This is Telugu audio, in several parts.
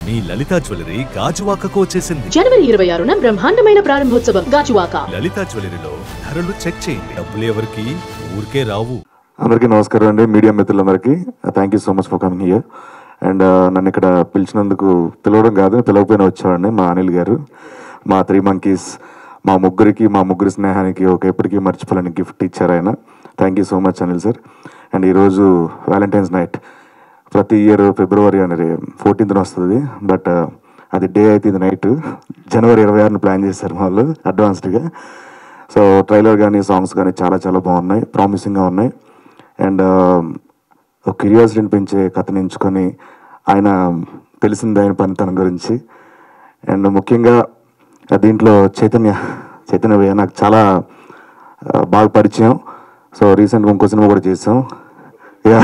మీ లలిత జ్యువెలరీ గాజువాకకు వచ్చేసింది జనవరి ఇరవై ఆరున బ్రహ్మాండమైన ప్రారంభోత్సవం గాజువాక లలిత జ్యువెలరీలో ధరలు చెక్ చేయండి డబ్బులు ఎవరికి ఊరికే రావు అందరికీ నమస్కారం అండి మీడియా మిత్రులందరికీ thank you so much for coming here and నన్ను ఇక్కడ పిలిచినందుకు పిలవడం కాదు పిలవకపోయినా వచ్చాడండి మా అనిల్ గారు మా త్రీ మంకీస్ మా ముగ్గురికి మా ముగ్గురి స్నేహానికి ఒక ఎప్పటికీ మర్చిపోలేని గిఫ్ట్ ఇచ్చారు ఆయన thank you so much Anil sir and ఈరోజు వ్యాలంటైన్స్ నైట్ ప్రతి ఇయర్ ఫిబ్రవరి అనేది ఫోర్టీన్త్న వస్తుంది బట్ అది డే అయితే ఇది నైట్ జనవరి ఇరవై ఆరుని ప్లాన్ చేశారు మా వాళ్ళు అడ్వాన్స్డ్గా సో ట్రైలర్ కానీ సాంగ్స్ కానీ చాలా చాలా బాగున్నాయి ప్రామిసింగ్గా ఉన్నాయి అండ్ ఒక క్యూరియాసిటీని పెంచే కథను ఎంచుకొని ఆయన తెలిసింది ఆయన పనితనం గురించి అండ్ ముఖ్యంగా దీంట్లో చైతన్య చైతన్య భయ్య నాకు చాలా ఆ, బాగా పరిచయం సో రీసెంట్గా ఇంకో సినిమా కూడా చేసాం యా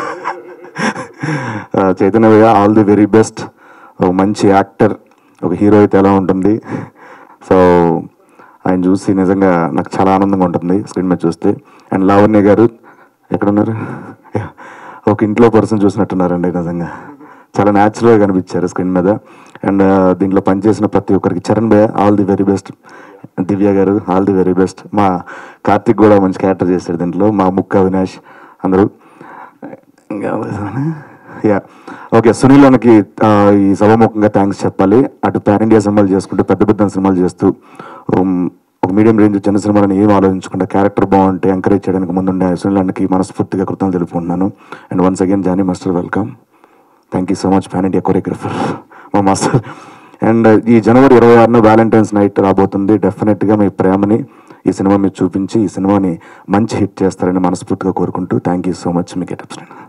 చైతన్య భయ్య ఆల్ ది వెరీ బెస్ట్ ఒక మంచి యాక్టర్ ఒక హీరో అయితే ఎలా ఉంటుంది సో ఆయన చూసి నిజంగా నాకు చాలా ఆనందంగా ఉంటుంది స్క్రీన్ మీద చూస్తే అండ్ లావణ్య గారు ఎక్కడున్నారు Yeah. ఒక ఇంట్లో పర్సన్ చూసినట్టున్నారండి నిజంగా చాలా న్యాచురల్గా కనిపించారు స్క్రీన్ మీద అండ్ దీంట్లో పనిచేసిన ప్రతి ఒక్కరికి చరణ్ భయ్య all the very best Divya గారు ఆల్ ది వెరీ బెస్ట్ మా కార్తిక్ కూడా మంచి క్యారెక్టర్ చేశాడు దీంట్లో మా ముక్క అవినాష్ అందరూ యా ఓకే సునీల్ అన్నకి ఆ, ఈ సభముఖంగా థ్యాంక్స్ చెప్పాలి అటు పాన్ ఇండియా సినిమాలు చేసుకుంటూ పెద్ద పెద్ద సినిమాలు చేస్తూ ఉమ్, ఒక మీడియం రేంజ్ చిన్న సినిమాలను ఏం ఆలోచించకుండా క్యారెక్టర్ బాగుంటే ఎంకరేజ్ చేయడానికి ముందుండే సునీల్ అన్నకి మనస్ఫూర్తిగా కృతజ్ఞతలు తెలుపుకుంటున్నాను and once again Johnny master welcome thank you so much pan India choreographer మా మాస్టర్ అండ్ ఈ జనవరి ఇరవై ఆరున వ్యాలంటైన్స్ నైట్ రాబోతుంది డెఫినెట్గా మీ ప్రేమని ఈ సినిమా మీరు చూపించి ఈ సినిమాని మంచి హిట్ చేస్తారని మనస్ఫూర్తిగా కోరుకుంటూ థ్యాంక్ యూ సో మచ్ మీ గెటప్స్